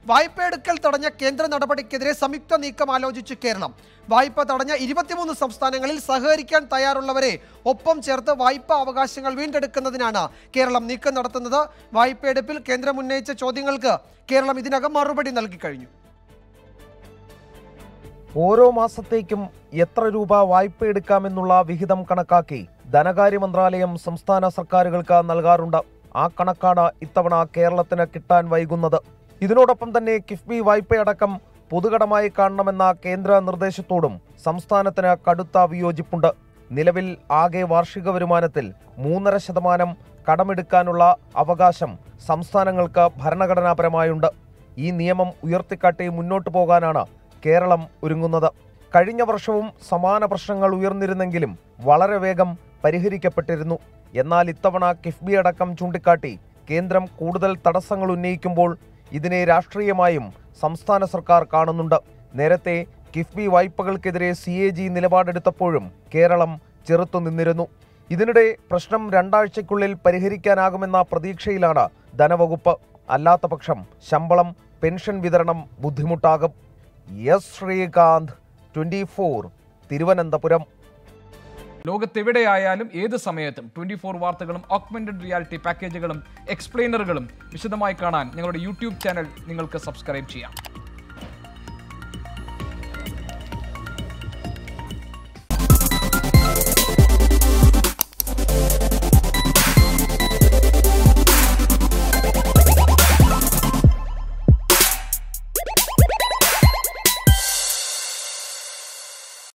വായ്പയെടുക്കൽ തടഞ്ഞ കേന്ദ്ര നടപടിക്കെതിരെ സംയുക്ത നീക്കം ആലോചിച്ച് കേരളം വായ്പ തടഞ്ഞ ഇരുപത്തിമൂന്ന് സംസ്ഥാനങ്ങളിൽ സഹകരിക്കാൻ തയ്യാറുള്ളവരെ ഒപ്പം ചേർത്ത് വായ്പാ അവകാശങ്ങൾ വീണ്ടെടുക്കുന്നതിനാണ് കേരളം നീക്കം നടത്തുന്നത് വായ്പയെടുപ്പിൽ കേന്ദ്രം ഉന്നയിച്ച ചോദ്യങ്ങൾക്ക് കേരളം ഇതിനകം മറുപടി നൽകി കഴിഞ്ഞു ഓരോ മാസത്തേക്കും എത്ര രൂപ വായ്പ എടുക്കാമെന്നുള്ള വിഹിതം കണക്കാക്കി ധനകാര്യ മന്ത്രാലയം സംസ്ഥാന സർക്കാരുകൾക്ക് നൽകാറുണ്ട് ആ കണക്കാണ് ഇത്തവണ കേരളത്തിന് കിട്ടാൻ വൈകുന്നത് ഇതിനോടൊപ്പം തന്നെ കിഫ്ബി വായ്പയടക്കം പൊതുകടമായി കാണണമെന്ന കേന്ദ്ര നിർദ്ദേശത്തോടും സംസ്ഥാനത്തിന് കടുത്ത വിയോജിപ്പുണ്ട് നിലവിൽ ആകെ വാർഷിക വരുമാനത്തിൽ മൂന്നര ശതമാനം കടമെടുക്കാനുള്ള അവകാശം സംസ്ഥാനങ്ങൾക്ക് ഭരണഘടനാപരമായുണ്ട് ഈ നിയമം ഉയർത്തിക്കാട്ടി മുന്നോട്ടു പോകാനാണ് കേരളം ഒരുങ്ങുന്നത് കഴിഞ്ഞ വർഷവും സമാന പ്രശ്നങ്ങൾ ഉയർന്നിരുന്നെങ്കിലും വളരെ വേഗം പരിഹരിക്കപ്പെട്ടിരുന്നു എന്നാൽ ഇത്തവണ കിഫ്ബി അടക്കം ചൂണ്ടിക്കാട്ടി കേന്ദ്രം കൂടുതൽ തടസ്സങ്ങൾ ഉന്നയിക്കുമ്പോൾ ഇതിനെ രാഷ്ട്രീയമായും സംസ്ഥാന സർക്കാർ കാണുന്നുണ്ട് നേരത്തെ കിഫ്ബി വായ്പകൾക്കെതിരെ സി എ ജി നിലപാടെടുത്തപ്പോഴും കേരളം ചെറുത്തു നിന്നിരുന്നു ഇതിനിടെ പ്രശ്നം രണ്ടാഴ്ചയ്ക്കുള്ളിൽ പരിഹരിക്കാനാകുമെന്ന പ്രതീക്ഷയിലാണ് ധനവകുപ്പ് അല്ലാത്ത പക്ഷം ശമ്പളം പെൻഷൻ വിതരണം ബുദ്ധിമുട്ടാകും S Sreekanth twenty four Thiruvananthapuram ലോകത്തെവിടെയായാലും ഏത് സമയത്തും ട്വന്റി ഫോർ വാർത്തകളും ഓഗ്മെന്റഡ് റിയാലിറ്റി പാക്കേജുകളും എക്സ്പ്ലെയിനറുകളും വിശദമായി കാണാൻ ഞങ്ങളുടെ യൂട്യൂബ് ചാനൽ നിങ്ങൾക്ക് സബ്സ്ക്രൈബ് ചെയ്യാം